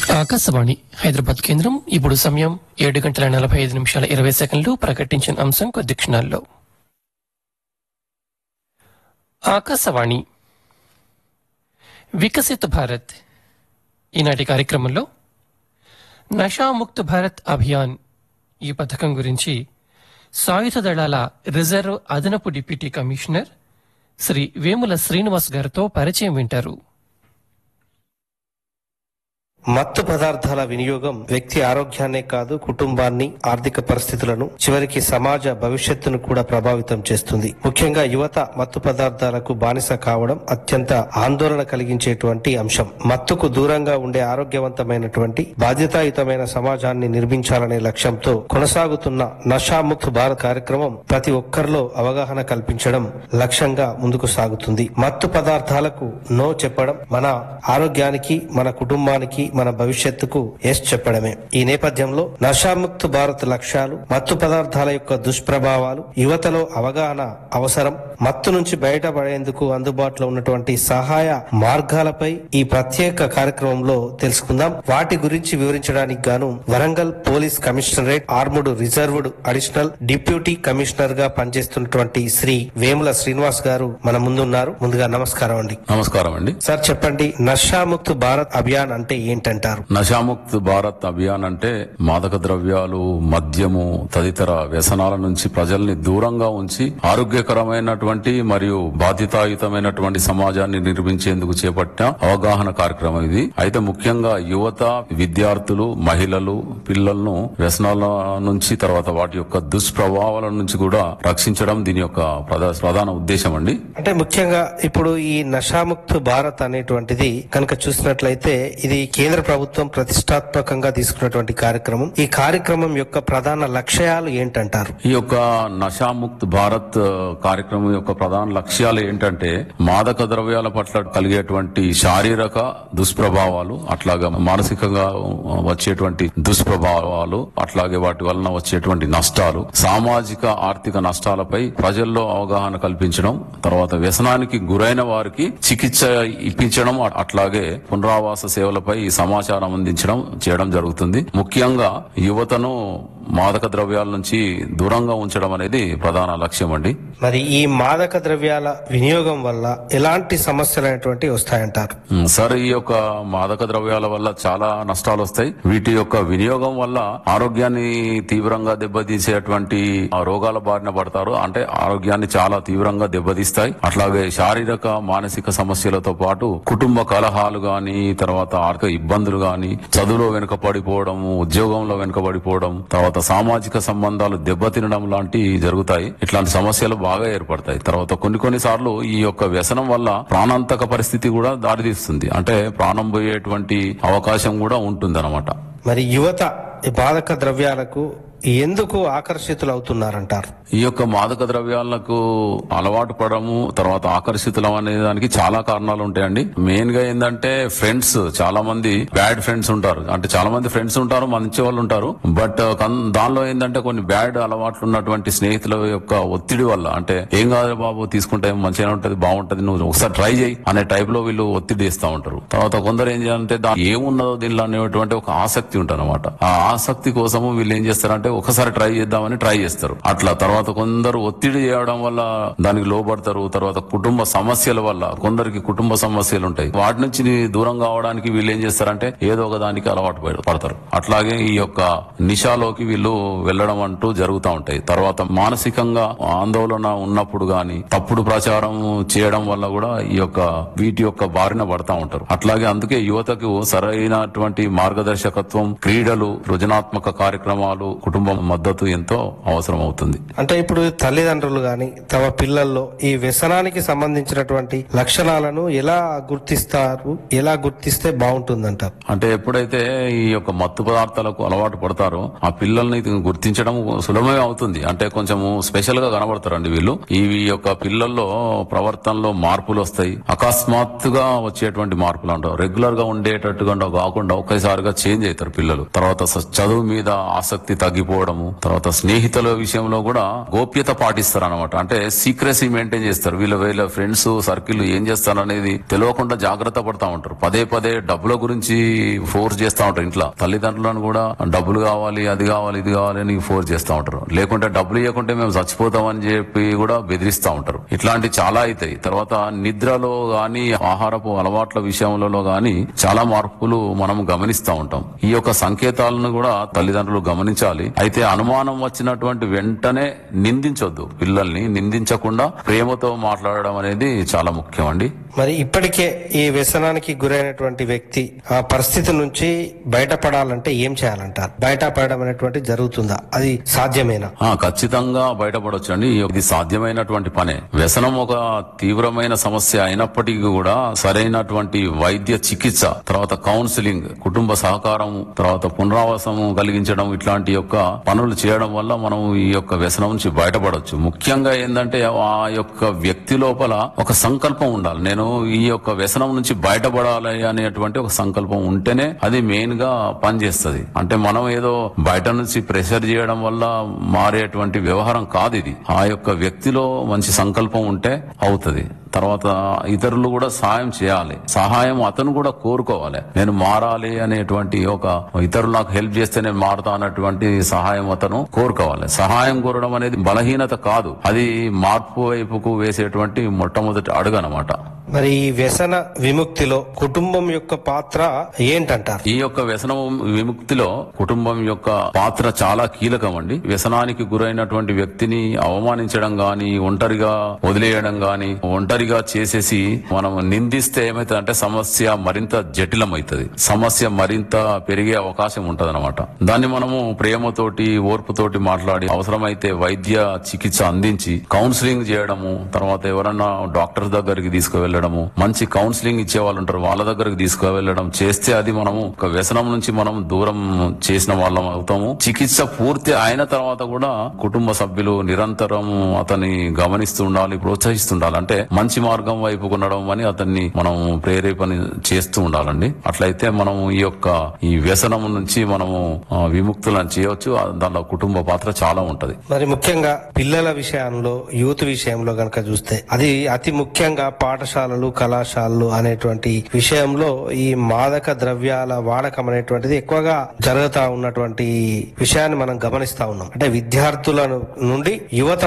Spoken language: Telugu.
ఆకాశవాణి హైదరాబాద్ కేంద్రం ఇప్పుడు సమయం ఏడు గంటల నలభై ఐదు నిమిషాల ఇరవై సెకండ్లు ప్రకటించిన అంశం కొద్ది క్షణాల్లో ఆకాశవాణి వికసిత్ భారత్ ఈనాటి కార్యక్రమంలో నషాముక్త్ భారత్ అభియాన్ ఈ పథకం గురించి సాయుధ దళాల రిజర్వ్ అదనపు డిప్యూటీ కమిషనర్ శ్రీ వేముల శ్రీనివాస్ గారితో పరిచయం వింటారు మత్తు పదార్థాల వినియోగం వ్యక్తి ఆరోగ్యాన్నే కాదు కుటుంబాన్ని ఆర్థిక పరిస్థితులను చివరికి సమాజ భవిష్యత్తును కూడా ప్రభావితం చేస్తుంది ముఖ్యంగా యువత మత్తు పదార్థాలకు బానిస కావడం అత్యంత ఆందోళన కలిగించేటువంటి అంశం మత్తుకు దూరంగా ఉండే ఆరోగ్యవంతమైనటువంటి బాధ్యతాయుతమైన సమాజాన్ని నిర్మించాలనే లక్ష్యంతో కొనసాగుతున్న నషాముక్త్ భారత్ కార్యక్రమం ప్రతి ఒక్కరిలో అవగాహన కల్పించడం లక్ష్యంగా ముందుకు సాగుతుంది మత్తు పదార్థాలకు నో చెప్పడం మన ఆరోగ్యానికి మన కుటుంబానికి మన భవిష్యత్తుకు ఎస్ చెప్పడమే ఈ నేపథ్యంలో నషాముక్త్ భారత్ లక్ష్యాలు మత్తు పదార్థాల యొక్క దుష్ప్రభావాలు యువతలో అవగాహన అవసరం మత్తు నుంచి బయటపడేందుకు అందుబాటులో ఉన్నటువంటి సహాయ మార్గాలపై ఈ ప్రత్యేక కార్యక్రమంలో తెలుసుకుందాం వాటి గురించి వివరించడానికి గాను Warangal police commissionerate armed reserved additional deputy commissioner గా పనిచేస్తున్నటువంటి శ్రీ వేముల శ్రీనివాస్ గారు మన ముందున్నారు ముందుగా నమస్కారం అండి నమస్కారం అండి సార్ చెప్పండి నషాముక్త్ భారత్ అభియాన్ అంటే ఏంటంటారు నషాముక్త్ భారత్ అభియాన్ అంటే మాదక ద్రవ్యాలు మద్యము తదితర వ్యసనాల నుంచి ప్రజల్ని దూరంగా ఉంచి ఆరోగ్యకరమైనటువంటి మరియు బాధ్యతాయుతమైనటువంటి సమాజాన్ని నిర్మించేందుకు చేపట్టిన అవగాహన కార్యక్రమం ఇది అయితే ముఖ్యంగా యువత విద్యార్థులు మహిళలు పిల్లలను వ్యసనాల నుంచి తర్వాత వాటి యొక్క దుష్ప్రభావాల నుంచి కూడా రక్షించడం దీని యొక్క ప్రధా- ప్రధాన ఉద్దేశం అండి అంటే ముఖ్యంగా ఇప్పుడు ఈ నషాముక్త్ భారత్ అనేటువంటిది కనుక చూసినట్లయితే ఇది కేంద్ర ప్రభుత్వం ప్రతిష్టాత్మకంగా తీసుకున్నటువంటి కార్యక్రమం ఈ కార్యక్రమం యొక్క ప్రధాన లక్ష్యాలు ఏంటంటారు ఈ యొక్క నషాముక్త్ భారత్ కార్యక్రమం యొక్క ప్రధాన లక్ష్యాలు ఏంటంటే మాదక ద్రవ్యాల పట్ల కలిగేటువంటి శారీరక దుష్ప్రభావాలు అట్లాగే మానసికంగా వచ్చేటువంటి దుష్ప్రభావాలు అట్లాగే వాటి వలన వచ్చేటువంటి నష్టాలు సామాజిక ఆర్థిక నష్టాలపై ప్రజల్లో అవగాహన కల్పించడం తర్వాత వ్యసనానికి గురైన వారికి చికిత్స ఇప్పించడం అట్లాగే పునరావాస సేవలపై ఈ సమాచారం అందించడం చేయడం జరుగుతుంది ముఖ్యంగా యువతను మాదక ద్రవ్యాల నుంచి దూరంగా ఉంచడం అనేది ప్రధాన లక్ష్యం అండి మరి ఈ మాదక ద్రవ్యాల వినియోగం వల్ల ఎలాంటి సమస్యలు అనేటువంటివి వస్తాయంటారు ఉమ్, సార్ ఈ యొక్క మాదక ద్రవ్యాల వల్ల చాలా నష్టాలు వస్తాయి వీటి యొక్క వినియోగం వల్ల ఆరోగ్యాన్ని తీవ్రంగా దెబ్బతీసేటువంటి ఆ రోగాల బారిన పడతారు అంటే ఆరోగ్యాన్ని చాలా తీవ్రంగా దెబ్బతీస్తాయి అట్లాగే శారీరక మానసిక సమస్యలతో పాటు కుటుంబ కలహాలు గాని తర్వాత ఆర్థిక ఇబ్బందులు గాని చదువులో వెనుకబడిపోవడం ఉద్యోగంలో వెనుకబడిపోవడం తర్వాత సామాజిక సంబంధాలు దెబ్బతినడం లాంటివి జరుగుతాయి ఇట్లాంటి సమస్యలు బాగా ఏర్పడతాయి తర్వాత కొన్ని కొన్ని సార్లు ఈ యొక్క వ్యసనం వల్ల ప్రాణాంతక పరిస్థితి కూడా దారితీస్తుంది అంటే ప్రాణం పోయేటువంటి అవకాశం కూడా ఉంటుంది మరి యువత ఈ మాదక ద్రవ్యాలకు ఎందుకు ఆకర్షితులు అవుతున్నారంటారు ఈ యొక్క మాదక ద్రవ్యాలకు అలవాటు పడము తర్వాత ఆకర్షితులం అనే దానికి చాలా కారణాలు ఉంటాయండి మెయిన్ గా ఏంటంటే ఫ్రెండ్స్ చాలా మంది బ్యాడ్ ఫ్రెండ్స్ ఉంటారు అంటే చాలా మంది ఫ్రెండ్స్ ఉంటారు మంచి వాళ్ళు ఉంటారు బట్ కన్- దానిలో ఏంటంటే కొన్ని బ్యాడ్ అలవాట్లు ఉన్నటువంటి స్నేహితుల యొక్క ఒత్తిడి వల్ల అంటే ఏం కాదు బాబు తీసుకుంటే మంచిగా ఉంటది బాగుంటది నువ్వు ఒకసారి ట్రై చేయి అనే టైప్ లో వీళ్ళు ఒత్తిడి చేస్తా ఉంటారు తర్వాత కొందరు ఏం చేయాలంటే దా- ఏమున్నదో దీనిలో అనేటువంటి ఒక ఆసక్తి ఉంటుంది అనమాట ఆ ఆసక్తి కోసము వీళ్ళు ఏం చేస్తారంటే ఒకసారి ట్రై చేద్దామని ట్రై చేస్తారు అట్లా తర్వాత కొందరు ఒత్తిడి చేయడం వల్ల దానికి లోపడతారు తర్వాత కుటుంబ సమస్యల వల్ల కొందరికి కుటుంబ సమస్యలు ఉంటాయి వాటి నుంచి దూరం కావడానికి వీళ్ళు ఏం చేస్తారంటే ఏదో ఒక దానికి అలవాటు పడ- పడతారు అట్లాగే ఈ యొక్క నిషాలోకి వీళ్ళు వెళ్ళడం అంటూ జరుగుతూ ఉంటాయి తర్వాత మానసికంగా ఆందోళన ఉన్నప్పుడు గాని తప్పుడు ప్రచారం చేయడం వల్ల కూడా ఈ యొక్క వీటి యొక్క బారిన పడతా ఉంటారు అట్లాగే అందుకే యువతకు సరైనటువంటి మార్గదర్శకత్వం క్రీడలు సృజనాత్మక కార్యక్రమాలు కుటుంబ మద్దతు ఎంతో అవసరం అవుతుంది అంటే ఇప్పుడు తల్లిదండ్రులు గాని తమ పిల్లల్లో ఈ వ్యసనానికి సంబంధించినటువంటి లక్షణాలను ఎలా గుర్తిస్తారు ఎలా గుర్తిస్తే బాగుంటుందంటారు అంటే ఎప్పుడైతే ఈ యొక్క మత్తు పదార్థాలకు అలవాటు పడతారో ఆ పిల్లల్ని గుర్తించడం సులభమే అవుతుంది అంటే కొంచెం స్పెషల్ గా కనబడతారండి వీళ్ళు ఈ యొక్క పిల్లల్లో ప్రవర్తనలో మార్పులు వస్తాయి అకస్మాత్తుగా వచ్చేటువంటి మార్పులు అంటారు రెగ్యులర్ గా ఉండేటట్టుగా కాకుండా ఒకేసారిగా చేంజ్ అవుతారు పిల్లలు తర్వాత స- చదువు మీద ఆసక్తి తగ్గిపోవడం లొంగిపోవడము తర్వాత స్నేహితుల విషయంలో కూడా గోప్యత పాటిస్తారు అనమాట అంటే సీక్రసీ మెయింటైన్ చేస్తారు వీళ్ళ వీళ్ళ ఫ్రెండ్స్ సర్కిల్ ఏం చేస్తారు అనేది తెలియకుండా జాగ్రత్త పడతా ఉంటారు పదే పదే డబ్బుల గురించి ఫోర్స్ చేస్తా ఉంటారు ఇంట్లో తల్లిదండ్రులను కూడా డబ్బులు కావాలి అది కావాలి ఇది కావాలి అని ఫోర్స్ చేస్తా ఉంటారు లేకుంటే డబ్బులు ఇవ్వకుంటే మేము చచ్చిపోతామని చెప్పి కూడా బెదిరిస్తా ఉంటారు ఇట్లాంటి చాలా అవుతాయి తర్వాత నిద్రలో గాని ఆహారపు అలవాట్ల విషయంలో గాని చాలా మార్పులు మనం గమనిస్తా ఉంటాం ఈ యొక్క సంకేతాలను కూడా తల్లిదండ్రులు గమనించాలి అయితే అనుమానం వచ్చినటువంటి వెంటనే నిందించొద్దు పిల్లల్ని నిందించకుండా ప్రేమతో మాట్లాడడం అనేది చాలా ముఖ్యం అండి మరి ఇప్పటికే ఈ వ్యసనానికి గురైనటువంటి వ్యక్తి ఆ పరిస్థితి నుంచి బయటపడాలంటే ఏం చేయాలంటారు బయటపడడం అనేటువంటి జరుగుతుందా అది సాధ్యమేనా ఆ ఖచ్చితంగా బయటపడొచ్చు అండి ఇది సాధ్యమైనటువంటి పనే వ్యసనం ఒక తీవ్రమైన సమస్య అయినప్పటికీ కూడా సరైనటువంటి వైద్య చికిత్స తర్వాత కౌన్సిలింగ్ కుటుంబ సహకారం తర్వాత పునరావాసము కలిగించడం ఇట్లాంటి యొక్క పనులు చేయడం వల్ల మనం ఈ యొక్క వ్యసనం నుంచి బయటపడొచ్చు ముఖ్యంగా ఏంటంటే ఆ యొక్క వ్యక్తి లోపల ఒక సంకల్పం ఉండాలి నేను ఈ యొక్క వ్యసనం నుంచి బయటపడాలి అనేటువంటి ఒక సంకల్పం ఉంటేనే అది మెయిన్ గా పనిచేస్తుంది అంటే మనం ఏదో బయట నుంచి ప్రెషర్ చేయడం వల్ల మారేటువంటి వ్యవహారం కాదు ఇది ఆ యొక్క వ్యక్తిలో మంచి సంకల్పం ఉంటే అవుతుంది తర్వాత ఇతరులు కూడా సహాయం చేయాలి సహాయం అతను కూడా కోరుకోవాలి నేను మారాలి అనేటువంటి ఒక ఇతరులు నాకు హెల్ప్ చేస్తే నేను మారుతా అన్నటువంటి సహాయం అతను కోరుకోవాలి సహాయం కోరడం అనేది బలహీనత కాదు అది మార్పు వైపుకు వేసేటువంటి మొట్టమొదటి అడుగు అనమాట మరి ఈ వ్యసన విముక్తిలో కుటుంబం యొక్క పాత్ర ఏంటంటారు ఈ యొక్క వ్యసనం విముక్తిలో కుటుంబం యొక్క పాత్ర చాలా కీలకం అండి వ్యసనానికి గురైనటువంటి వ్యక్తిని అవమానించడం గాని ఒంటరిగా వదిలేయడం గాని ఒంటరిగా చేసేసి మనం నిందిస్తే ఏమైతుంది సమస్య మరింత జటిలమైతుంది సమస్య మరింత పెరిగే అవకాశం ఉంటది దాన్ని మనము ప్రేమతోటి ఓర్పుతోటి మాట్లాడి అవసరమైతే వైద్య చికిత్స అందించి కౌన్సిలింగ్ చేయడము తర్వాత ఎవరన్నా డాక్టర్ దగ్గరికి తీసుకువెళ్ళడము మంచి కౌన్సిలింగ్ ఇచ్చే వాళ్ళు ఉంటారు వాళ్ళ దగ్గరికి తీసుకువెళ్ళడం చేస్తే అది మనము ఒక వ్యసనం నుంచి మనం దూరం చేసిన వాళ్ళం అవుతాము చికిత్స పూర్తి అయిన తర్వాత కూడా కుటుంబ సభ్యులు నిరంతరం అతన్ని గమనిస్తూ ఉండాలి ప్రోత్సహిస్తుండాలి అంటే మంచి మార్గం వైపు ఉండడం అని అతన్ని మనం ప్రేరేపణ చేస్తూ ఉండాలండి అట్లయితే మనం ఈ యొక్క ఈ వ్యసనం నుంచి మనము ఆ, విముక్తులను చేయవచ్చు ఆ, దానిలో కుటుంబ పాత్ర చాలా ఉంటది మరి ముఖ్యంగా పిల్లల విషయంలో యూత్ విషయంలో గనక చూస్తే అది అతి ముఖ్యంగా పాఠశాలలు కళాశాలలు అనేటువంటి విషయంలో ఈ మాదక ద్రవ్యాల వాడకం అనేటువంటిది ఎక్కువగా జరుగుతా ఉన్నటువంటి విషయాన్ని మనం గమనిస్తా ఉన్నాం అంటే విద్యార్థుల నుండి యువత